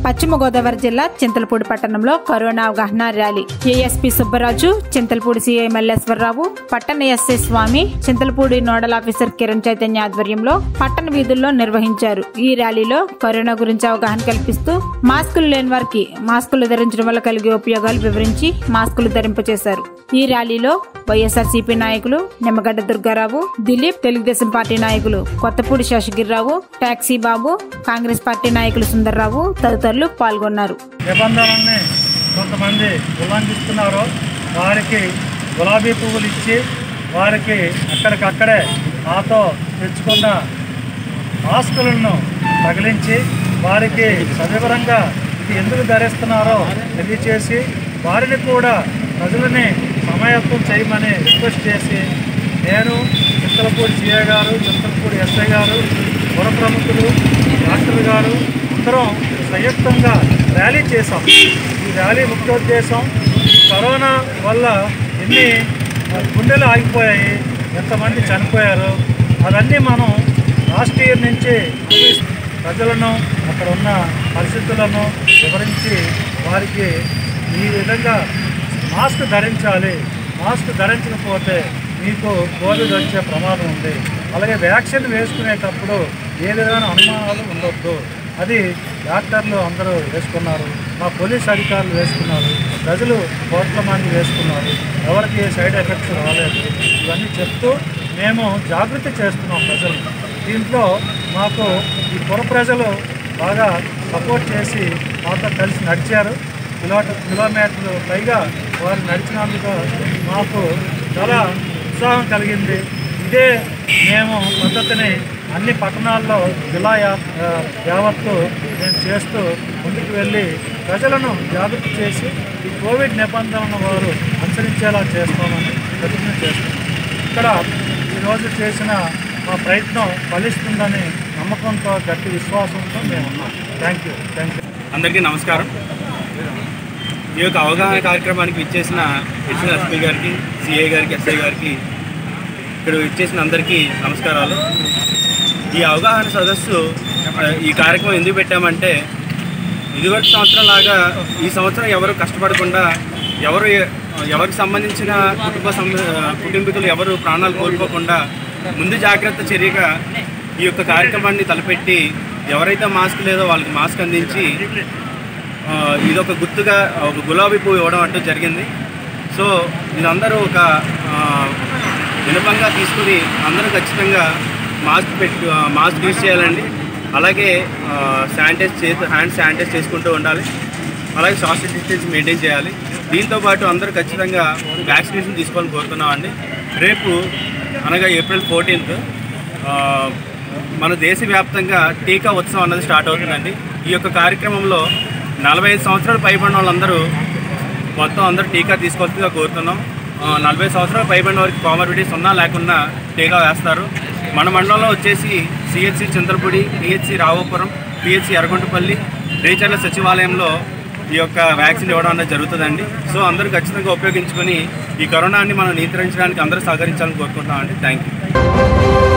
పశ్చిమ గోదావరి జిల్లా చింతలపూడి పట్టణంలో కరోనా అవగాహన rally ASP Subbaraju Chintalapudi CI Malleswararao పట్టణ SI Swamy Chintalapudi nodal officer Kiran Chaitanya ఆధ్వర్యంలో పట్టణ వీధుల్లో నిర్వహించారు ఈ ర్యాలీలో కరోనా గురించి అవగాహన కల్పిస్తూ మాస్కులు లేని వారికి మాస్కులు ధరించడం వల్ల కలిగే ఉపయోగాలు వివరించి మాస్కులు ధరింపచేశారు ఈ ర్యాలీలో వైఎస్ఆర్సీపీ నాయకులు నిమ్మగడ్డ దుర్గారావు దిలీప్ తెలుగుదేశం పార్టీ నాయకులు Kothapudi Seshagirirao taxi Babu Congress party నాయకులు సుందర్రావు తదితరులు పాల్గొన్నారు నిబంధనల్ని కొంతమంది ఉల్లంఘిస్తున్నారో వారికి గులాబీ పువ్వులు ఇచ్చి వారికి అక్కడికక్కడే ఆతో తెచ్చుకున్న మాస్కులను తగిలించి వారికి సవివరంగా ఇది ఎందుకు ధరిస్తున్నారో తెలియచేసి వారిని కూడా ప్రజలని సమాయత్తం చేయమని రిక్వెస్ట్ చేసి నేను చింతలపూడి సిఏ గారు చింతలపూడి ఎస్ఐ గారు పుర ప్రముఖులు డాక్టర్ గారు అందరం సంయుక్తంగా ర్యాలీ చేశాం ఈ ర్యాలీ ముఖ్యోద్దేశం ఈ కరోనా వల్ల ఎన్ని గుండెలు ఆగిపోయాయి ఎంతమంది చనిపోయారు అవన్నీ మనం లాస్ట్ ఇయర్ నుంచి ప్రజలను అక్కడ ఉన్న పరిస్థితులను వివరించి వారికి ఈ విధంగా మాస్క్ ధరించాలి మాస్క్ ధరించకపోతే మీకు కోవిడ్ వచ్చే ప్రమాదం ఉంది అలాగే వ్యాక్సిన్ వేసుకునేటప్పుడు ఏ విధమైన అనుమానాలు ఉండొద్దు అది డాక్టర్లు అందరూ వేసుకున్నారు మా పోలీస్ అధికారులు వేసుకున్నారు ప్రజలు కోట్ల మంది వేసుకున్నారు ఎవరికి ఏ సైడ్ ఎఫెక్ట్స్ రాలేదు ఇవన్నీ చెప్తూ మేము జాగృతి చేస్తున్నాం ప్రజలు దీంట్లో మాకు ఈ పుర ప్రజలు బాగా సపోర్ట్ చేసి మాతో కలిసి నడిచారు కిలో కిలోమీటర్లు పైగా వారు నడిచినందుకు మాకు చాలా ఉత్సాహం కలిగింది ఇదే మేము పద్ధతిని అన్ని పట్టణాల్లో జిల్లా యా- ఆ, యావత్తు మేము చేస్తూ ముందుకు వెళ్ళి ప్రజలను జాగృతి చేసి ఈ కోవిడ్ నిబంధనలను వారు అనుసరించేలా చేస్తామని ప్రతిజ్ఞ చేస్తున్నాం ఇక్కడ ఈరోజు చేసిన మా ప్రయత్నం ఫలిస్తుందని నమ్మకంతో గట్టి విశ్వాసంతో మేము ఉన్నాం థ్యాంక్ యూ థ్యాంక్ యూ అందరికీ నమస్కారం ఈ యొక్క అవగాహన కార్యక్రమానికి ఇచ్చేసిన ఎస్ఎల్ ఎస్పీ గారికి సిఐ గారికి ఎస్ఐ గారికి ఇక్కడ ఇచ్చేసిన అందరికీ నమస్కారాలు ఈ అవగాహన సదస్సు ఆ, ఈ కార్యక్రమం ఎందుకు పెట్టామంటే ఇదివరకు సంవత్సరం లాగా ఈ సంవత్సరం ఎవరు కష్టపడకుండా ఎవరు ఎవరికి సంబంధించిన కుటుంబ సం కుటుంబీకులు ఎవరు ప్రాణాలు కోల్పోకుండా ముందు జాగ్రత్త చర్యగా ఈ యొక్క కార్యక్రమాన్ని తలపెట్టి ఎవరైతే మాస్క్ లేదో వాళ్ళకి మాస్క్ అందించి ఆ, ఇదొక గుర్తుగా ఒక గులాబీ పువ్వు ఇవ్వడం అంటూ జరిగింది సో ఇదందరూ ఒక ఆ, వినపంగా తీసుకుని అందరూ ఖచ్చితంగా మాస్క్ పెట్టు ఆ, మాస్క్ యూజ్ చేయాలండి అలాగే ఆ, శానిటైజ్ చేసి హ్యాండ్ శానిటైజ్ చేసుకుంటూ ఉండాలి అలాగే సోషల్ డిస్టెన్స్ మెయింటైన్ చేయాలి దీంతో పాటు అందరూ ఖచ్చితంగా వ్యాక్సినేషన్ తీసుకోవాలని కోరుతున్నామండి రేపు అనగా ఏప్రిల్ ఫోర్టీన్త్ మన దేశవ్యాప్తంగా టీకా ఉత్సవం అన్నది స్టార్ట్ అవుతుందండి ఈ యొక్క కార్యక్రమంలో నలభై ఐదు సంవత్సరాలు పైబడిన వాళ్ళందరూ మొత్తం అందరూ టీకా తీసుకోవాల్సిందిగా కోరుతున్నాం ఆ, నలభై సంవత్సరాలు పైబడిన వారికి కామర్బిడిటీస్ ఉన్నా లేకున్నా టీకా వేస్తారు మన మండలంలో వచ్చేసి CHC Chintalapudi PHC Ravupuram PHC Erragondapalli Recharla సచివాలయంలో ఈ యొక్క వ్యాక్సిన్ ఇవ్వడం అనేది జరుగుతుందండి సో అందరూ ఖచ్చితంగా ఉపయోగించుకొని ఈ కరోనాని మనం నియంత్రించడానికి అందరూ సహకరించాలని కోరుకుంటున్నామండి థ్యాంక్ యూ